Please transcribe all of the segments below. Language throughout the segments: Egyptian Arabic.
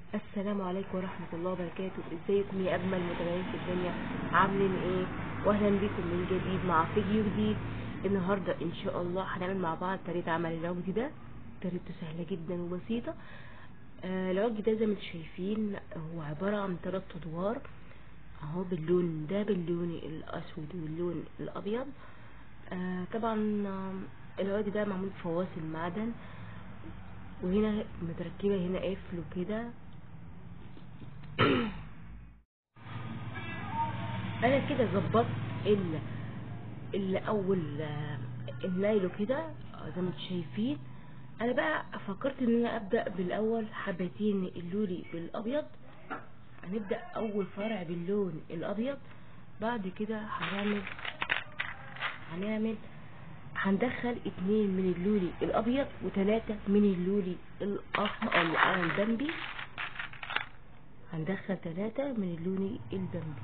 السلام عليكم ورحمة الله وبركاته ازيكم يا اجمل متابعين في الدنيا عاملين ايه واهلا بكم من جديد مع فيديو جديد النهاردة ان شاء الله هنعمل مع بعض طريقة عمل العود ده طريقته سهلة جدا وبسيطة آه العود ده زي ما انتم شايفين هو عبارة عن ثلاث ادوار اهو باللون ده باللون الاسود واللون الابيض آه طبعا آه العود ده معمول بفواصل معدن وهنا متركبة هنا قفل وكده انا كده ظبطت ال الاول النايلو كده زي ما انتم شايفين انا بقى فكرت ان انا ابدا بالاول حبتين اللولي بالابيض هنبدا اول فرع باللون الابيض بعد كده هنعمل هنعمل هندخل اتنين من اللولي الابيض وتلاتة من اللولي الاحمر او البنبي هندخل تلاتة من اللون البنبي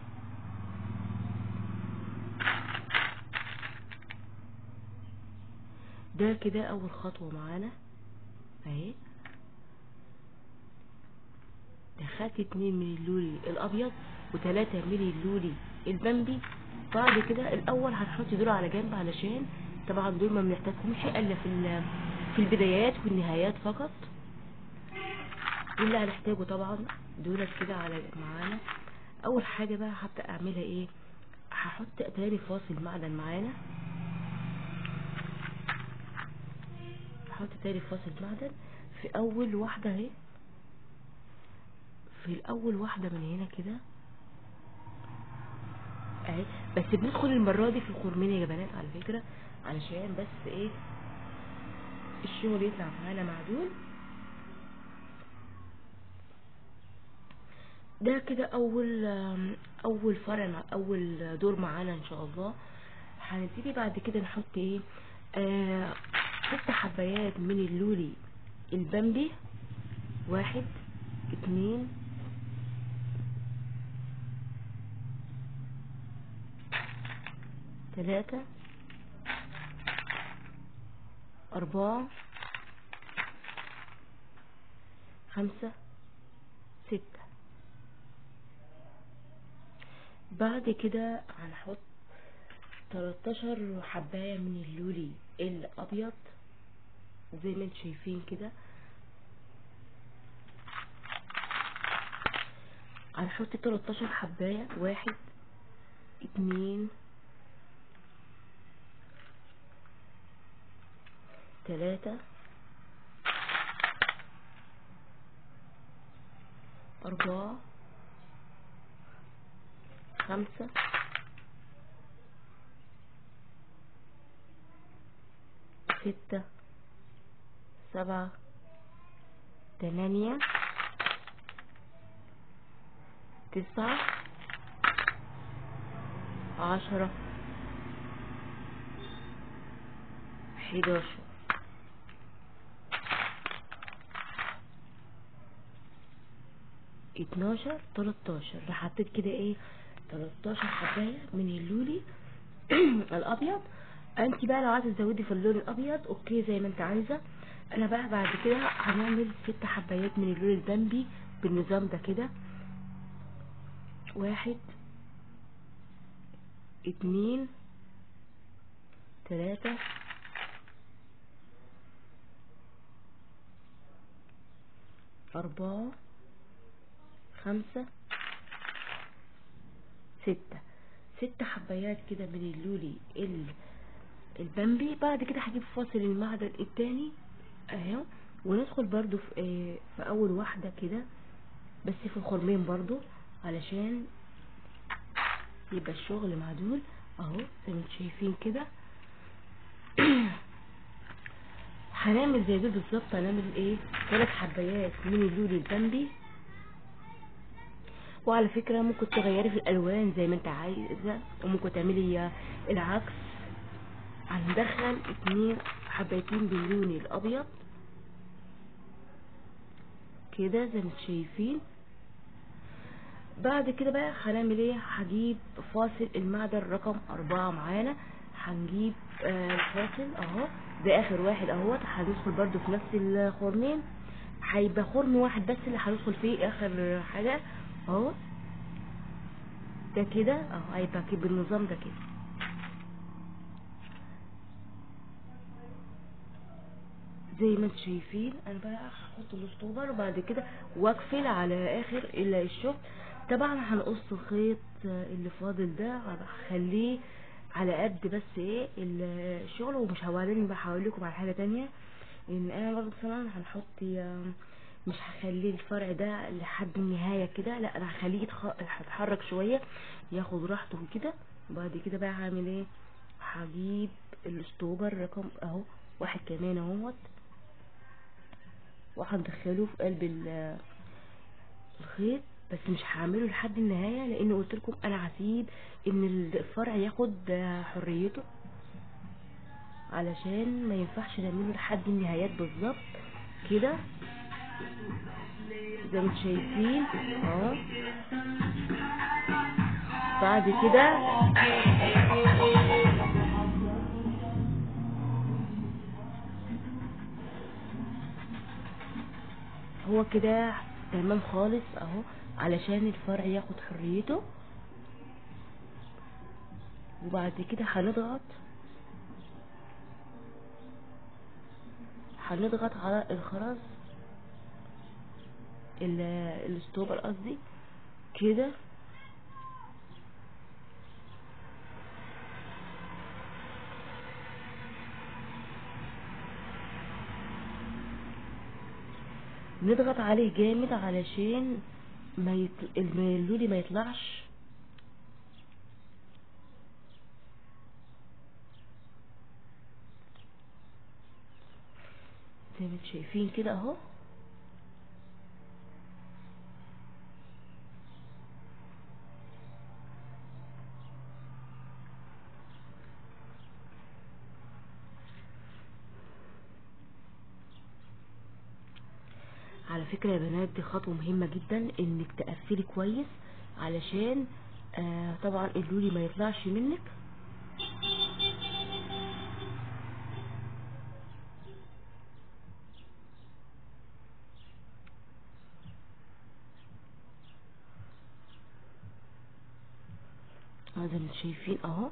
ده كده اول خطوة معانا اهي دخلت اتنين من اللولي الابيض وتلاتة من اللولي البنبي بعد كده الاول هنحط دول على جنب علشان طبعا دول ما بنحتاجهمش الا في في البدايات والنهايات فقط اللي هنحتاجه طبعا دولت كده على معانا اول حاجة بقى هبدأ اعملها ايه هحط تاني فاصل معدن معانا هحط تاني فاصل معدن في اول واحدة اهي في الاول واحدة من هنا كده اهي بس بندخل المرة دي في الخرمين يا بنات على فكرة علشان بس ايه الشغل يطلع معانا معدول ده كده اول اول فرع مع اول دور معانا ان شاء الله هنبتدي بعد كده نحط ايه آه ست حبايات من اللولي البامبي واحد اتنين تلاتة أربعة خمسة ستة بعد كده هنحط 13 حباية من اللولي الابيض زي ما انتم شايفين كده هنحط 13 حباية واحد اتنين تلاتة أربعة خمسة ستة سبعة تمانية تسعة عشرة حداشر اتناشر تلاتاشر حطيت كده ايه 13 حبايه من اللولي الابيض انت بقى لو عايزه تزودي في اللون الابيض اوكي زي ما انت عايزه انا بقى بعد كده هنعمل ست حبايات من اللون البامبي بالنظام ده كده واحد اتنين تلاتة أربعة خمسة ستة ست حبايات كده من اللولي البامبي بعد كده هجيب فاصل المعدن التاني اهو وندخل برضو في, اه في اول واحدة كده بس في الخرمين برضو علشان يبقى الشغل معدول اهو زي ما انتم شايفين كده هنعمل زي دول بالظبط هنعمل ايه ثلاث حبايات من اللولي البامبي وعلى فكرة ممكن تغيري في الالوان زي ما انت عايزة وممكن تعملي العكس هندخل اتنين حبايتين باللون الابيض كده زي ما انتم شايفين بعد كده بقى هنعمل ايه هجيب فاصل المعدن رقم اربعة معانا هنجيب آه الفاصل اهو ده اخر واحد اهوت هندخل برضو في نفس الخرمين هيبقى خرم واحد بس اللي هندخل فيه اخر حاجة اهو ده كده اهو هيبقى كده بالنظام ده كده زي ما انتم شايفين انا بقى هحط الاسطوبر وبعد كده واقفل على اخر الى الشغل طبعا هنقص الخيط اللي فاضل ده هخليه على قد بس ايه الشغل ومش هوريني بقى هقول لكم على حاجه تانية ان انا برضه مثلا هنحط مش هخليه الفرع ده لحد النهايه كده لا انا هخليه يتخ- يتحرك شويه ياخد راحته كده وبعد كده بقى هعمل ايه هجيب الاسطوبر رقم اهو واحد كمان اهوت وهندخله في قلب ال- الخيط بس مش هعمله لحد النهايه لان قلت لكم انا هسيب ان الفرع ياخد حريته علشان ما ينفعش نعمله لحد النهايات بالظبط كده زي ما انتم شايفين اهو بعد كده هو كده تمام خالص اهو علشان الفرع ياخد حريته وبعد كده هنضغط هنضغط على الخرز ال- الستوبر قصدي كده نضغط عليه جامد علشان ما يطل... اللولي ما يطلعش زي ما انتم شايفين كده اهو على فكرة يا بنات دي خطوة مهمة جدا انك تقفلي كويس علشان آه طبعا اللولي ما يطلعش منك آه زي ما انتم شايفين اهو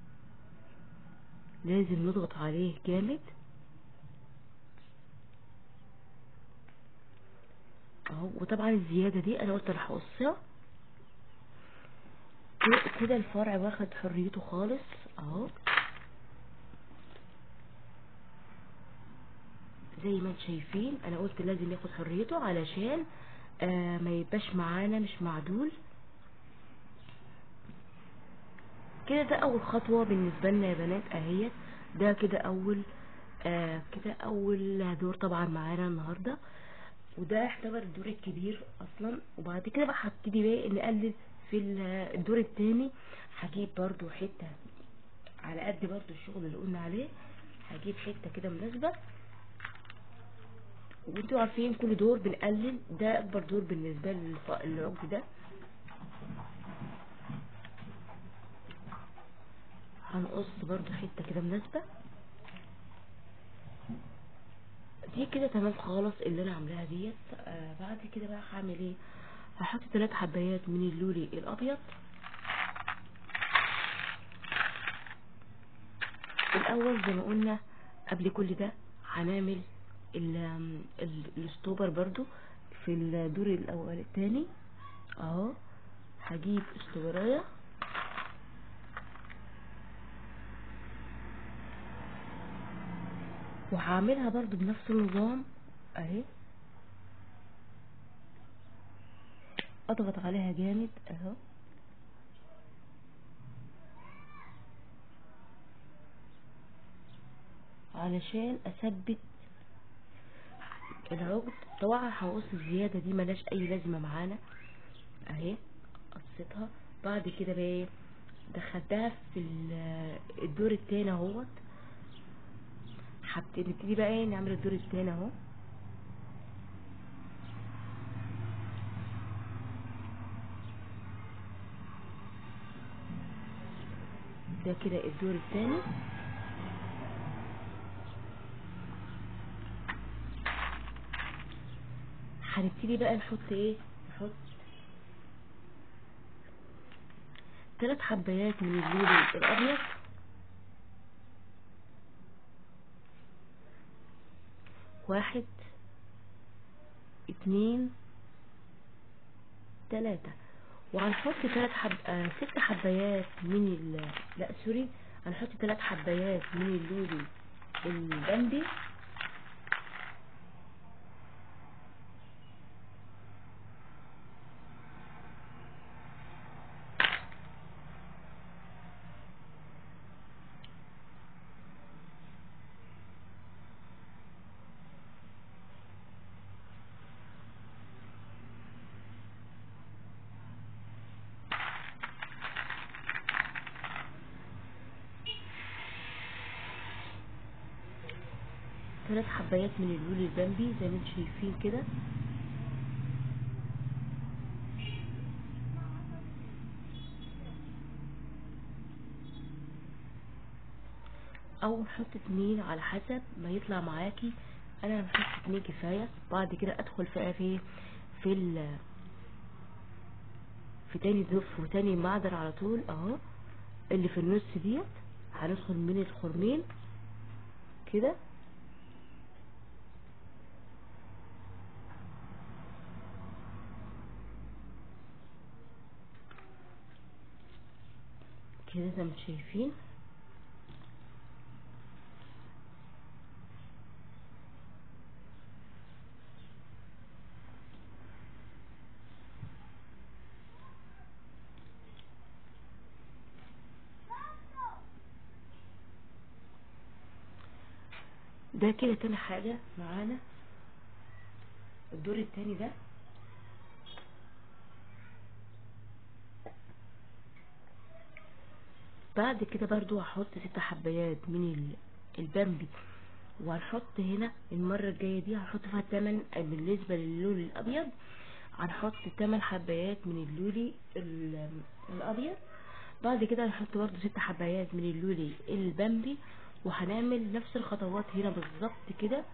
لازم نضغط عليه جامد اهو وطبعا الزيادة دي انا قلت راح اقصها ك- كده الفرع واخد حريته خالص اهو زي ما انتم شايفين انا قلت لازم ياخد حريته علشان آه ما يبقاش معانا مش معدول كده ده اول خطوة بالنسبة لنا يا بنات اهيت ده كده اول آه كده اول دور طبعا معانا النهاردة وده يعتبر الدور الكبير اصلا وبعد كده بقى هبتدي بقى نقلل في ال- الدور التاني هجيب برضو حتة على قد برضو الشغل اللي قلنا عليه هجيب حتة كده مناسبة وانتوا عارفين كل دور بنقلل ده اكبر دور بالنسبة للف- للعقد ده هنقص برضو حتة كده مناسبة دي كده تمام خالص اللي انا عاملاها ديت آه بعد كده بقى هعمل ايه هحط ثلاث حبايات من اللولي الابيض الاول زي ما قلنا قبل كل ده هنعمل ال- ال- الستوبر برضو في الدور الاول التاني اهو هجيب استوبرايه وهعملها برضو بنفس النظام اهي اضغط عليها جامد اهو علشان اثبت العقد طبعا هقص الزياده دي ملاش اي لازمه معانا اهي قصيتها بعد كده بقى ايه دخلتها في ال- الدور التاني اهوت هبتدي نبتدي بقى ايه نعمل الدور التاني اهو ده كده الدور التاني هنبتدي بقى نحط ايه نحط ثلاث حبايات من اللولي الابيض واحد اتنين تلاتة وهنحط تلات حب... آه ست حبايات من ال... لا سوري هنحط تلات حبايات من اللولي البندي ثلاث حبايات من اللول البامبي زي ما انتم شايفين كده او نحط اتنين على حسب ما يطلع معاكي انا هنحط اتنين كفاية بعد كده ادخل في في في ال في تاني ظرف وتاني معدن على طول اهو اللي في النص ديت هندخل من الخرمين كده كده زي ما انتم شايفين ده كده تاني حاجة معانا الدور التاني ده بعد كده برضو هحط ست حبايات من البامبي وهنحط هنا المرة الجاية دي هحط فيها تمن بالنسبة للولي الابيض هنحط تمن حبايات من اللولي الابيض بعد كده هنحط برضو ست حبايات من اللولي البامبي وهنعمل نفس الخطوات هنا بالظبط كده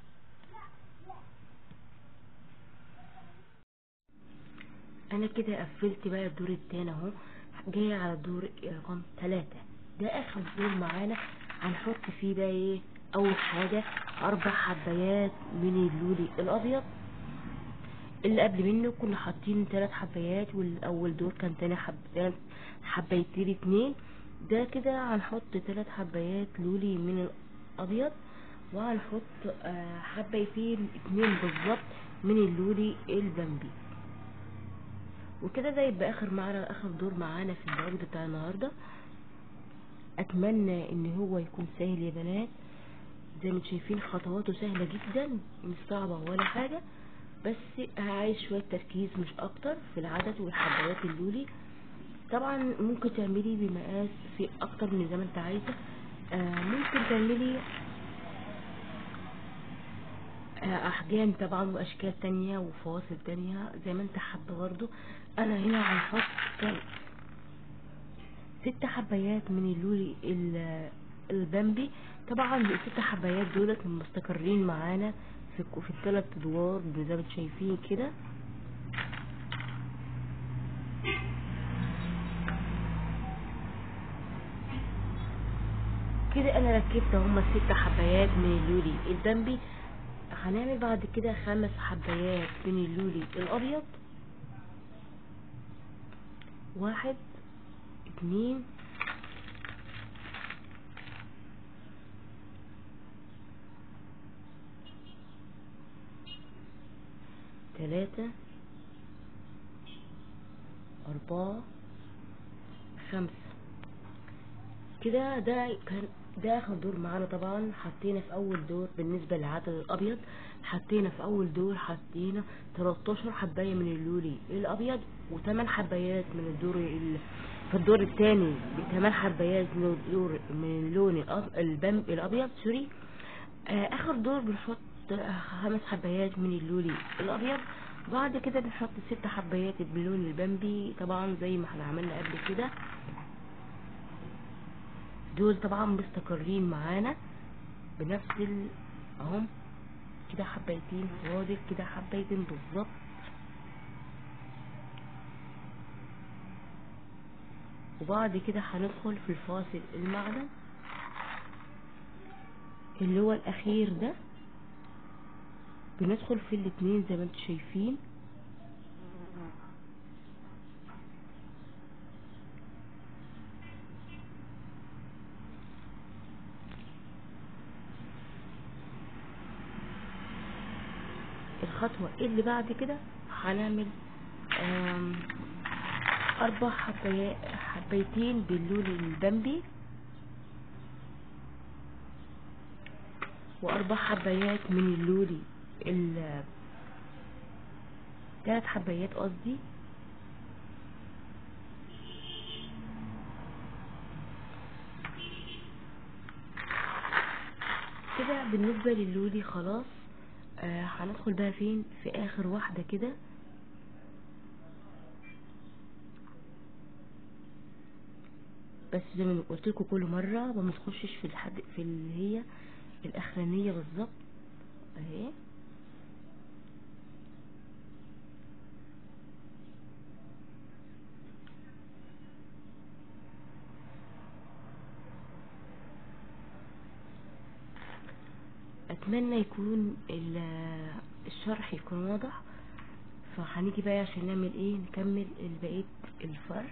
انا كده قفلت بقى الدور التاني اهو جاي على الدور رقم ثلاثة ده اخر دور معانا هنحط فيه بقى ايه اول حاجة اربع حبايات من اللولي الابيض اللي قبل منه كنا حاطين ثلاث حبايات والاول دور كان تاني حبايات حبايتين اتنين ده كده هنحط ثلاث حبايات لولي من الابيض وهنحط حبايتين اتنين بالظبط من اللولي البامبي وكده ده يبقى اخر معنا اخر دور معانا في العقد بتاع النهارده اتمنى ان هو يكون سهل يا بنات زي ما شايفين خطواته سهله جدا مش صعبه ولا حاجه بس عايز شويه تركيز مش اكتر في العدد والحبايات اللولي طبعا ممكن تعملي بمقاس في اكتر من زي ما انت عايزه آه ممكن تعملي احجام طبعا واشكال تانية وفواصل تانية زي ما انت حابه برضو انا هنا هنحط ست حبايات من اللولي البامبي طبعا الست حبايات دولت مستقرين معانا في في الثلاث ادوار زي ما انتم شايفين كده كده انا ركبت هما الست حبايات من اللولي البامبي هنعمل بعد كده خمس حبايات من اللولي الابيض واحد اتنين تلاتة أربعة خمسة كده ده كان ده اخر دور معانا طبعا حطينا في اول دور بالنسبه للعدد الابيض حطينا في اول دور حطينا 13 حبايه من اللولي الابيض و8 حبايات من الدور ال... في الدور الثاني ب8 حبايات من الدور من اللون البم الابيض سوري آه اخر دور بنحط خمس حبايات من اللولي الابيض بعد كده بنحط ست حبايات باللون البامبي طبعا زي ما احنا عملنا قبل كده دول طبعا مستقرين معانا بنفس ال اهم كده حبايتين فاضل كده حبايتين بالظبط وبعد كده هندخل في الفاصل المعدن اللي هو الاخير ده بندخل في الاتنين زي ما انتم شايفين الخطوة اللي بعد كده هنعمل آم، أربع حبايات حبايتين باللون البامبي وأربع حبايات من اللولي ال تلات حبايات قصدي كده بالنسبة للولي خلاص آه هندخل بقى فين في آخر واحدة كده بس زي ما قلت لكم كل مرة ما بنخشش في الحد في اللي هي الأخرانية بالظبط اهي اتمنى يكون ال- الشرح يكون واضح فهنيجي بقى عشان نعمل ايه نكمل بقية الفرق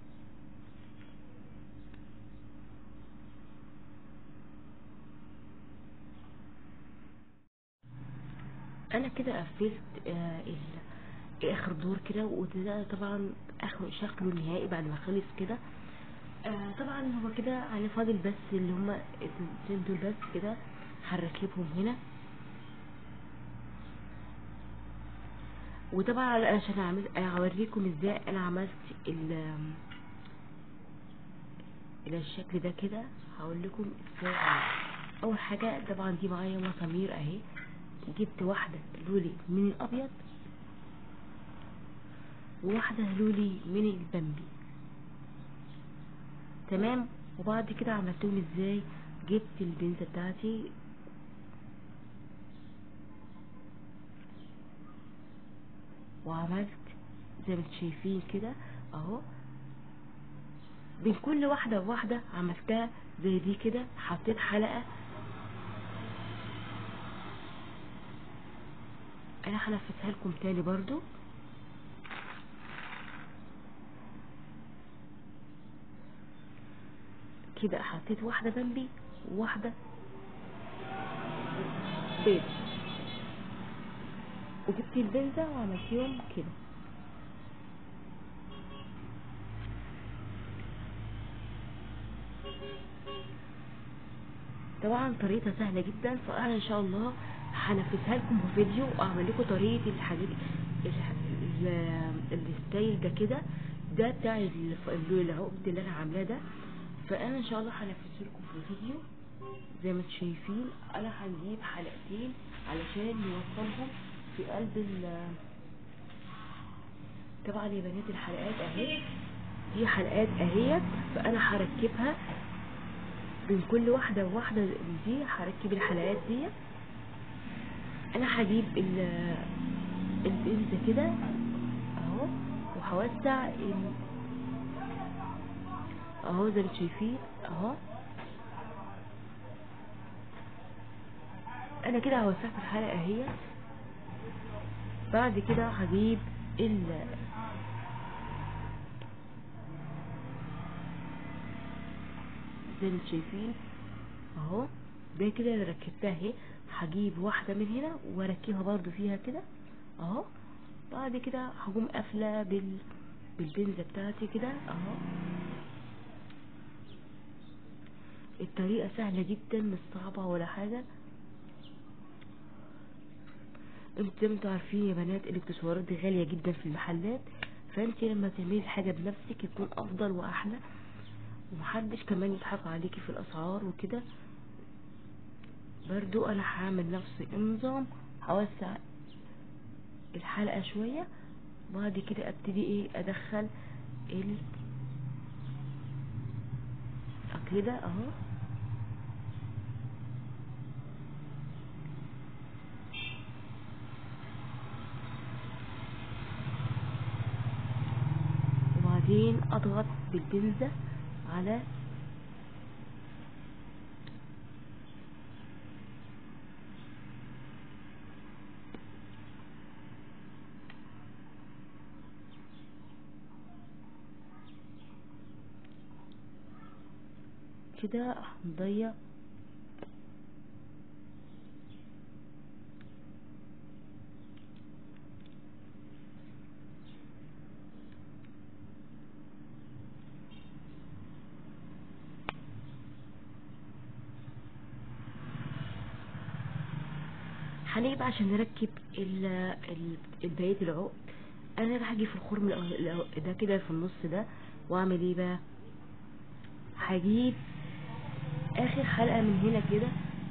انا كده قفلت آه ال- اخر دور كده وده طبعا اخر شكله النهائي بعد ما خلص كده آه طبعا هو كده يعني فاضل بس اللي هما الاتنين دول بس كده هنركبهم هنا وطبعا أنا عشان اعمل اوريكم ازاي انا عملت ال الى الشكل ده كده هقول لكم ازاي عملت. اول حاجه طبعا دي معايا مسامير اهي جبت واحده لولي من الابيض وواحده لولي من البامبي تمام وبعد كده عملتهم ازاي جبت البنزة بتاعتي وعملت زي ما انتم شايفين كده اهو بين كل واحدة وواحدة عملتها زي دي كده حطيت حلقة انا هنفذها لكم تاني برضو كده حطيت واحدة بامبي وواحدة بيض وجبت البيضة وعملتيهم كده طبعا طريقتها سهلة جدا فأنا إن شاء الله هنفذها لكم في فيديو وأعمل لكم طريقة الحاجات الح- ال- الستايل ده كده ده بتاع الف- العقد اللي أنا عاملاه ده فأنا إن شاء الله هنفذه لكم في فيديو زي ما انتم شايفين أنا هنجيب حلقتين علشان نوصلهم في قلب ال طبعا يا بنات الحلقات اهي دي حلقات اهيت فانا هركبها بين كل واحدة وواحدة دي هركب الحلقات دي انا هجيب ال البنزة كده اهو وهوسع ال اهو زي ما انتم شايفين اهو انا كده وسعت الحلقة اهي بعد كده هجيب ال زي ما انتم شايفين اهو ده كده انا ركبتها اهي هجيب واحدة من هنا واركبها برضو فيها كده اهو بعد كده هقوم قافلة بال بالبنزة بتاعتي كده اهو الطريقة سهلة جدا مش صعبة ولا حاجة انتوا زي ما انتوا عارفين يا بنات الاكسسوارات دي غالية جدا في المحلات فانت لما تعملي الحاجة بنفسك يكون افضل واحلى ومحدش كمان يضحك عليكي في الاسعار وكده برضو انا هعمل نفس النظام هوسع الحلقة شوية بعد كده ابتدي ايه ادخل ال كده اهو وبعدين اضغط بالبنزة على كده هنضيق هنيجي بقى عشان نركب ال ال الباقية العقد انا بقى هاجي في الخرم الأ- ده كده في النص ده واعمل ايه بقى هجيب اخر حلقة من هنا كده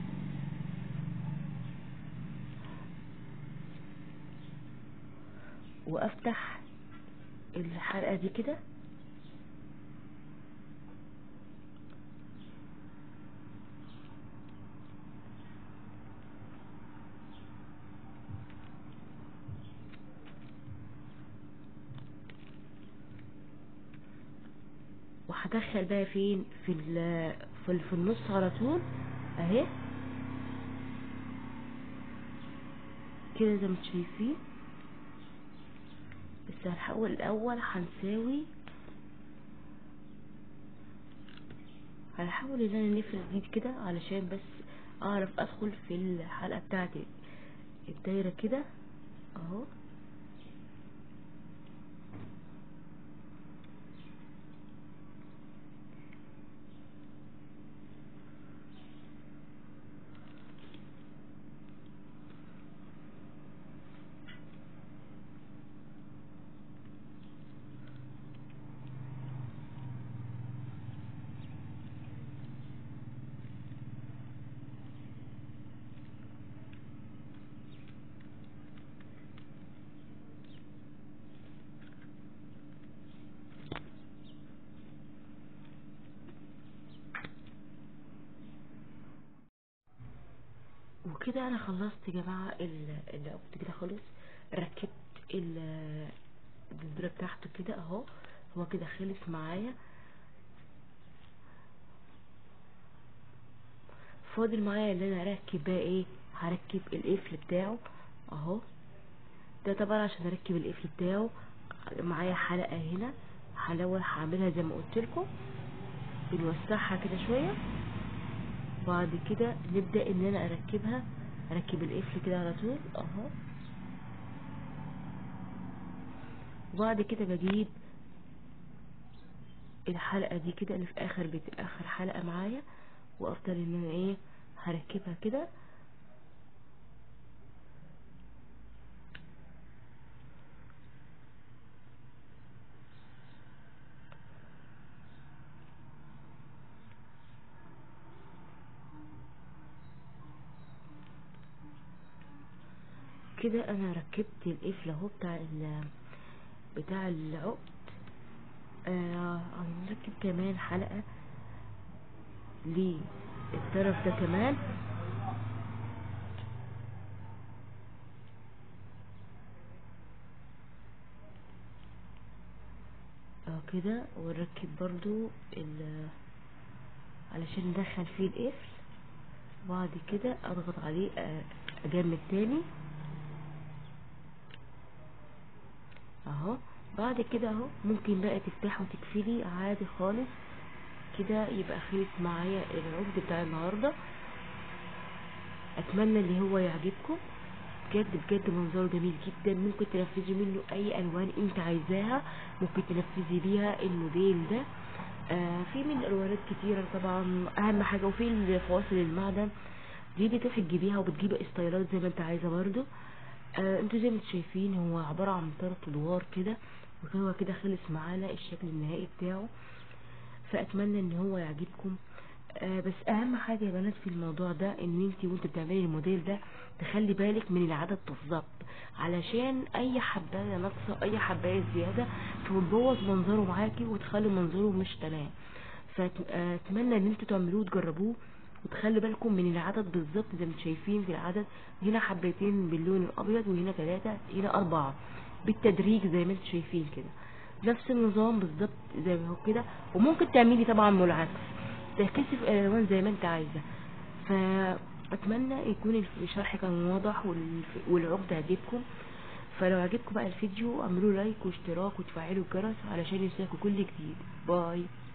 وافتح الحلقة دي كده وهدخل بقى فين في ال في, ال- في النص على طول اهي كده زي ما انتم شايفين بس هنحاول الاول هنساوي هنحاول ان انا نفرد دي كده علشان بس اعرف ادخل في الحلقة بتاعتي الدايرة كده اهو وكده انا خلصت يا جماعه ال- العقد كده خالص ركبت ال- البندوره بتاعته كده اهو هو كده خلص معايا فاضل معايا ان انا اركب بقى ايه هركب القفل بتاعه اهو ده طبعا عشان اركب القفل بتاعه معايا حلقه هنا هحاول هعملها زي ما قلت لكم بنوسعها كده شويه بعد كده نبدا ان انا اركبها اركب القفل كده على طول اهو وبعد كده بجيب الحلقة دي كده اللي في اخر بيت اخر حلقة معايا وافضل ان انا ايه هركبها كده كده انا ركبت القفل اهو بتاع ال بتاع العقد آه هنركب كمان حلقة للطرف ده كمان اه كده ونركب برضو ال علشان ندخل فيه القفل بعد كده اضغط عليه آه، اجمد تاني اهو بعد كده اهو ممكن بقى تفتحي وتقفلي عادي خالص كده يبقى خلص معايا العقد بتاع النهارده اتمنى اللي هو يعجبكم بجد بجد منظره جميل جدا ممكن تنفذي منه اي الوان انت عايزاها ممكن تنفذي بيها الموديل ده آه في من الالوانات كتيره طبعا اهم حاجه وفي الفواصل المعدن دي بتروحي تجيبيها وبتجيبي استايلات زي ما انت عايزه برضو آه انتوا زي ما انتوا شايفين هو عباره عن ثلاث ادوار كده وهو كده خلص معانا الشكل النهائي بتاعه فاتمنى ان هو يعجبكم آه بس اهم حاجه يا بنات في الموضوع ده ان انت وانت بتعملي الموديل ده تخلي بالك من العدد بالظبط علشان اي حبايه ناقصه اي حبايه زياده تبوظ منظره معاكي وتخلي منظره مش تمام فاتمنى ان انتوا تعملوه وتجربوه وتخلي بالكم من العدد بالظبط زي ما انتوا شايفين في العدد هنا حبتين باللون الابيض وهنا ثلاثه هنا اربعه بالتدريج زي ما انتوا شايفين كده نفس النظام بالظبط زي ما هو كده وممكن تعملي طبعا من العكس تعكسي في الالوان زي ما انت عايزه فاتمنى يكون الشرح كان واضح والف- والعقد عجبكم فلو عجبكم بقى الفيديو اعملوا لايك واشتراك وتفعلوا الجرس علشان يوصلكوا كل جديد باي